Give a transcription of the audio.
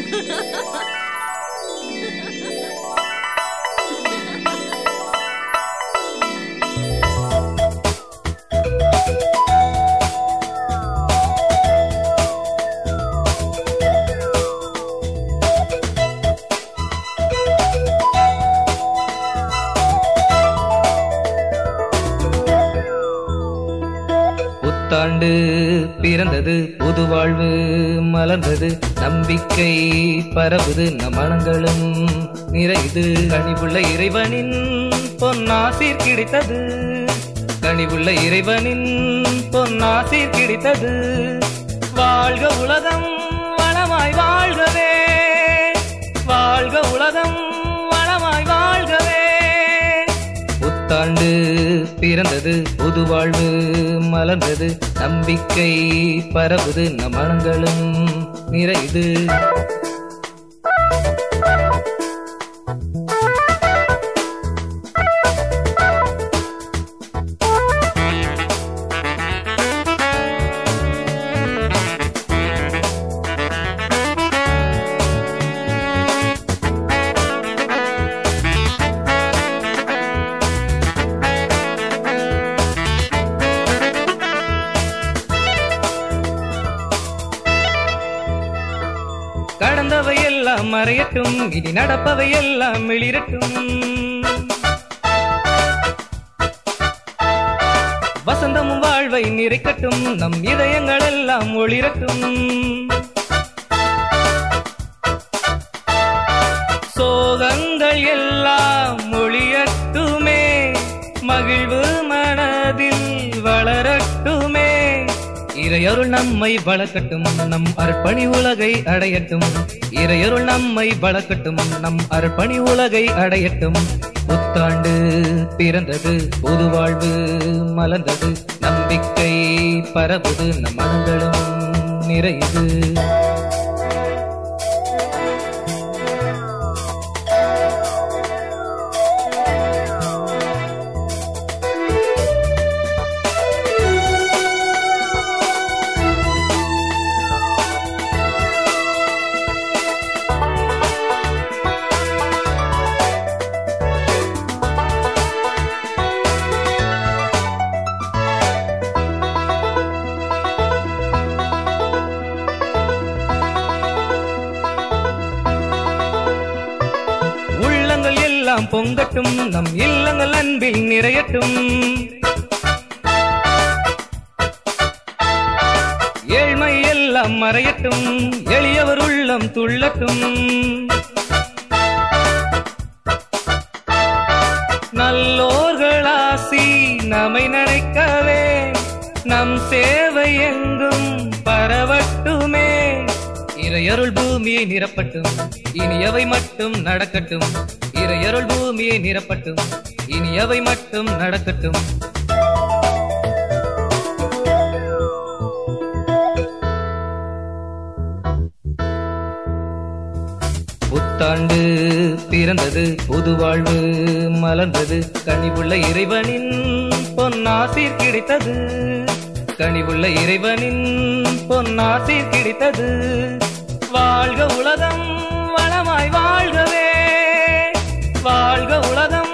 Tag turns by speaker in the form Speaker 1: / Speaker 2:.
Speaker 1: புத்தாண்டு பிறந்தது புது வாழ்வு மலர்ந்தது நம்பிக்கை பரவுது நம் மனங்களும் நிறைது கனிவுள்ள இறைவனின் பொன்னாசீர் கிடைத்தது கனிவுள்ள இறைவனின் பொன்னாசீர் கிடைத்தது வாழ்க உலகம் வளமாய் வாழ்கவே வாழ்க உலகம் வளமாய் வாழ்கவே புத்தாண்டு பிறந்தது புது வாழ்வு மலர்ந்தது நம்பிக்கை பரவுது நம் மனங்களும் நிறைது கடந்தவை எல்லாம் மறையட்டும் இனி நடப்பவை எல்லாம் மிளிரட்டும் வசந்தமும் வாழ்வை நிறைக்கட்டும் நம் இதயங்கள் எல்லாம் ஒளிரட்டும் சோகங்கள் எல்லாம் ஒளியட்டுமே மகிழ்வு மனதில் வளரட்டுமே இறையருள் நம்மை வளர்க்கட்டும் நம் அர்ப்பணி உலகை அடையட்டும் இறையருள் நம்மை வளர்க்கட்டும் நம் அர்ப்பணி உலகை அடையட்டும் புத்தாண்டு பிறந்தது புது வாழ்வு மலர்ந்தது நம்பிக்கை பரவுது நம் மனங்களும் நிறையுது உள்ளங்கள் எல்லாம் பொங்கட்டும் நம் இல்லங்கள் அன்பில் நிறையட்டும் ஏழ்மை எல்லாம் மறையட்டும் எளியவர் உள்ளம் துள்ளட்டும் நல்லோர்கள் ஆசி நம்மை நினைக்கவே நம் சேவை எங்கும் பரவட்டுமே இறையருள் பூமியை நிரப்பட்டும் இனியவை மட்டும் நடக்கட்டும் இறையருள் பூமியை நிரப்பட்டும் இனியவை மட்டும் நடக்கட்டும் புத்தாண்டு பிறந்தது புது வாழ்வு மலர்ந்தது கனிவுள்ள இறைவனின் பொன்னாசீர் கிடைத்தது கனிவுள்ள இறைவனின் பொன்னாசீர் கிடைத்தது வாழ்க உலகம் வளமாய் வாழ்கவே வாழ்க உலகம்